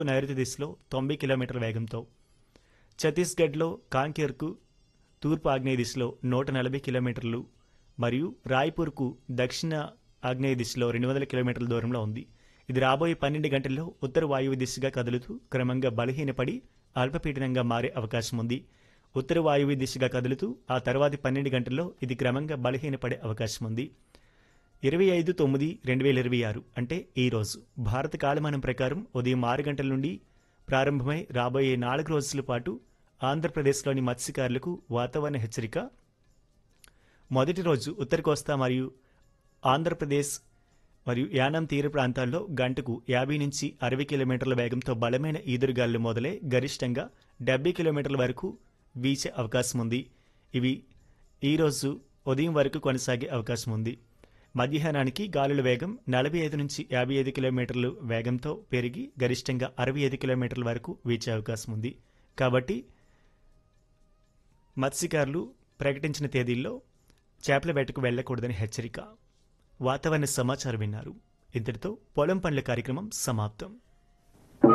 నైరుతి దిశలో తొంభై కిలోమీటర్ల వేగంతో ఛత్తీస్గఢ్లో కాంకేర్కు తూర్పు ఆగ్నేయ దిశలో నూట నలభై కిలోమీటర్లు మరియు రాయ్పూర్కు దక్షిణ ఆగ్నేయ దిశలో రెండు వందల కిలోమీటర్ల దూరంలో ఉంది ఇది రాబోయే పన్నెండు గంటల్లో ఉత్తర వాయువ్య దిశగా కదులుతూ క్రమంగా బలహీనపడి అల్పపీడనంగా మారే అవకాశం ఉంది ఉత్తర వాయువ్య దిశగా కదులుతూ ఆ తర్వాతి పన్నెండు గంటల్లో ఇది క్రమంగా బలహీనపడే అవకాశం ఉంది ఇరవై ఐదు తొమ్మిది రెండు వేల ఇరవై ఆరు అంటే ఈ రోజు భారత కాలమానం ప్రకారం ఉదయం ఆరు గంటల నుండి ప్రారంభమై రాబోయే నాలుగు రోజుల పాటు ఆంధ్రప్రదేశ్లోని మత్స్యకారులకు వాతావరణ హెచ్చరిక మొదటి రోజు ఉత్తర కోస్తా మరియు ఆంధ్రప్రదేశ్ మరియు యానం తీర ప్రాంతాల్లో గంటకు యాభై నుంచి అరవై కిలోమీటర్ల వేగంతో బలమైన ఈదురుగాలులు మొదలై గరిష్టంగా డెబ్బై కిలోమీటర్ల వరకు వీచే అవకాశం ఉంది ఇవి ఈరోజు ఉదయం వరకు కొనసాగే అవకాశం ఉంది మధ్యాహ్నానికి గాలుల వేగం నలభై ఐదు నుంచి యాభై ఐదు కిలోమీటర్లు వేగంతో పెరిగి గరిష్టంగా అరవై ఐదు కిలోమీటర్ల వరకు వీచే అవకాశం ఉంది కాబట్టి మత్స్యకారులు ప్రకటించిన తేదీల్లో చేపల వేటకు వెళ్లకూడదని హెచ్చరిక వాతావరణ సమాచారం విన్నారు ఇంతటితో పొలం పనుల కార్యక్రమం సమాప్తం